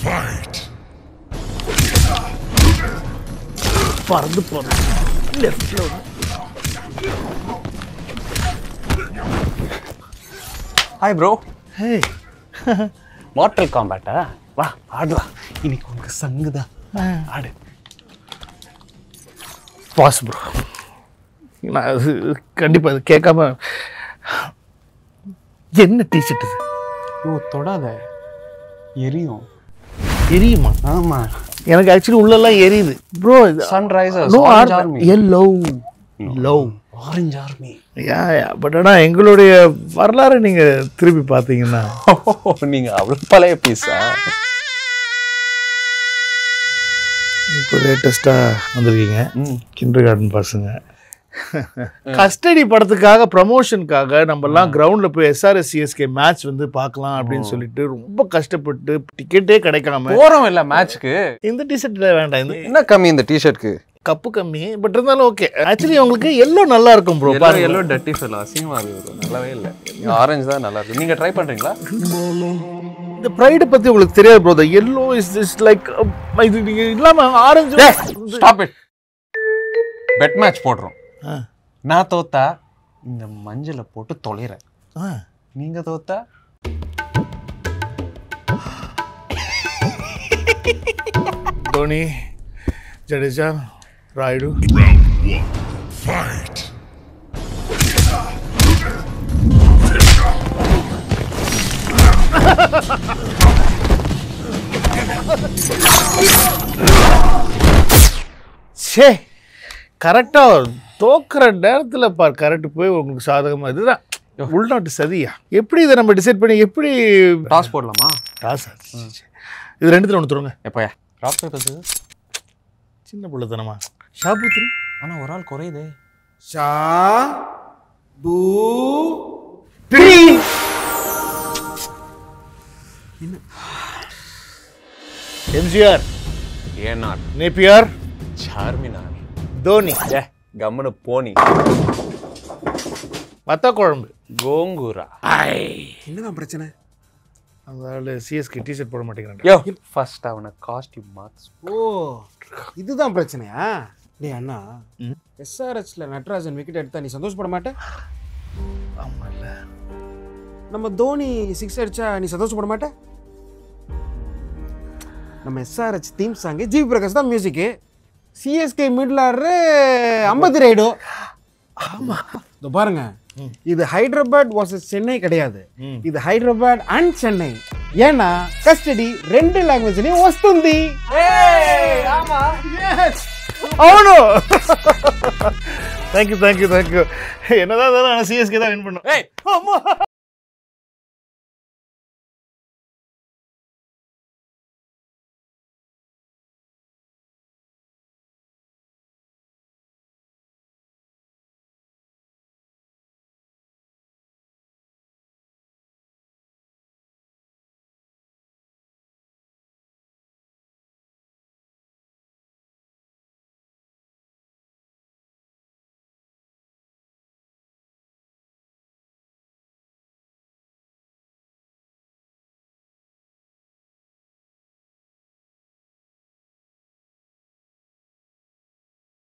பறந்து போறேன் லெஃப்ட்ல ஹாய் ப்ரோ ஹே மார்டல் காம்பேட்டா வா ஆடலாம் இன்னைக்கு உனக்கு சங்குதா ஆடு பாஸ் ப்ரோ நான் அது கண்டிப்பா அது கேட்காம என்ன டிஷர்ட் இது ஓ தொடாத எரியும் எரியுமா ஆமா எனக்கு ஆக்சுவலி உள்ளெல்லாம் எரியுது bro Sunrisers no orange army yellow love orange army ya ya but ஆனால் எங்களுடைய வரலாறு நீங்கள் திருப்பி பார்த்தீங்கன்னா நீங்க அவ்வளவு பழைய பீஸா இப்போ லேட்டஸ்ட்டாக வந்திருக்கீங்க ம் கிண்டர் கார்டன் பசங்க கஸ்டடி படத்துக்காக ப்ரமோஷனுக்காக நம்மலாம் கிரவுண்டில் போய் எஸ்ஆர்எஸ் சிஎஸ்கே மேட்ச் வந்து பார்க்கலாம் அப்படின்னு சொல்லிட்டு ரொம்ப கஷ்டப்பட்டு டிக்கெட்டே கிடைக்காம போறோம் இல்ல மேட்ச்க்கு இந்த டிஷர்ட்ல வேண்டாம் இந்த என்ன கம்மி இந்த டிஷர்ட்க்கு கப்பு கம்மி பட் இருந்தாலும் ஓகே ஆக்சுவலி உங்களுக்கு எல்லோ நல்லா இருக்கும் ப்ரோ எல்லோ பாருங்க எல்லோ டட்டி ஃபெல் அசிங்கமா இருக்கு bro. நல்லாவே இல்ல ஆரஞ்சு தான் நல்லா இருக்கு நீங்க ட்ரை பண்றீங்களா இந்த ப்ரைடு பத்தி உங்களுக்கு தெரியாது bro the yellow is is like இது நீங்க இல்லாம orange stop it bet match போடுறோம் நான் தோத்தா இந்த மஞ்சளை போட்டு தொலைறேன் நீங்க தோத்தா ధోని జడేజా రాయుడు சே கரெக்டாக தோக்குற நேரத்தில் பார் கரெக்ட் போய் உங்களுக்கு சாதகமாக இதுதான் உள்நாட்டு சதியா எப்படி இதை நம்ம டிசைட் பண்ணி எப்படி டாஸ் போடலாமா டாஸ் இது ரெண்டுத்துல ஒன்று தருங்க எப்பயா ட்ராப் பேப்பர் சின்ன பிள்ளைத்தனமா ஷாபுத்ரி ஆனா ஒரு ஆள் குறையுதே ஷா பூ எம்ஜிஆர் ஏனாட் நேப்பியார் சார்மினார் தோனி ஏ கம்முனு போனி வத்த குழம்பு கோங்கூரா என்னதான் பிரச்சனை அந்த ஆள் சிஎஸ்கே டிஷர்ட் போட மாட்டேங்கிறாங்க யோ ஃபர்ஸ்ட் அவனை காஸ்டியூம் மார்க்ஸ் ஓ இதுதான் பிரச்சனையா டேய் அண்ணா எஸ்ஆர்ஹெச்ல நட்ராஜன் விக்கெட் எடுத்தா நீ சந்தோஷப்பட மாட்ட ஆமாம்ல நம்ம தோனி சிக்ஸ் அடிச்சா நீ சந்தோஷப்பட மாட்ட நம்ம SRH theme song GV Prakash தான் மியூசிக்கு சிஎஸ்கே மிடில் ஆடுற ஐம்பத்தி ரைடு ஆமா இதோ பாருங்க இது ஹைதராபாத் வர்சஸ் சென்னை கிடையாது இது ஹைதராபாத் அண்ட் சென்னை ஏன்னா கஸ்டடி రెండు లాంగ్వేజ్ని వస్తుంది అవును thank you thank you thank you என்னதான் இருந்தாலும் சிஎஸ்கே தான் வின் பண்ணும் ஏய்